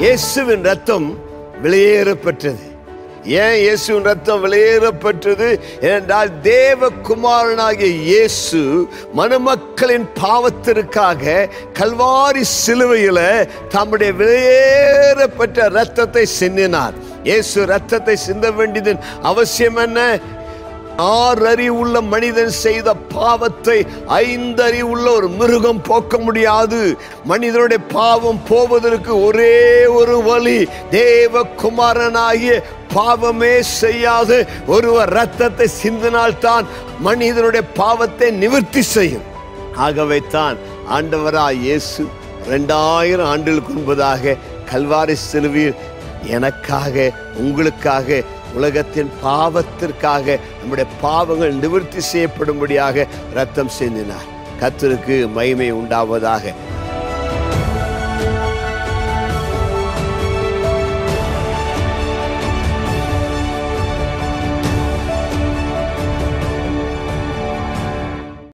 இயேசுவின் ரத்தம் வெளியேறப்பெற்றது ஏன் இயேசுவின் ரத்தம் வெளியேறப்பெற்றது என்றால் தேவகுமாரனாகிய இயேசு மனுமக்களின் பாவத்திற்காக கல்வாரி சிலுவையில தம்முடைய வெளியேறப்பட்ட ரத்தத்தை சிந்தினார் இயேசு ரத்தத்தை சிந்த வேண்டியதன் அவசியம் என்ன ஆறறி உள்ள மனிதன் செய்த பாவத்தை ஐந்தறி உள்ள ஒரு மிருகம் போக்க முடியாது மனிதனுடைய பாவம் போவதற்கு ஒரே ஒரு வழி தேவகுமாரனாகிய பாவமே செய்யாது ஒருவர் ரத்தத்தை சிந்தினால்தான் மனிதனுடைய பாவத்தை நிவர்த்தி செய்யும் ஆகவே தான் ஆண்டவராய் இயேசு ரெண்டாயிரம் ஆண்டுகளுக்கு முன்பதாக கல்வாரி சிலுவையில் எனக்காக உங்களுக்காக உலகத்தின் பாவத்திற்காக நம்முடைய பாவங்கள் நிவர்த்தி செய்யப்படும்படியாக ரத்தம் சிந்தினார் கர்த்தருக்கு மகிமை உண்டாவதாக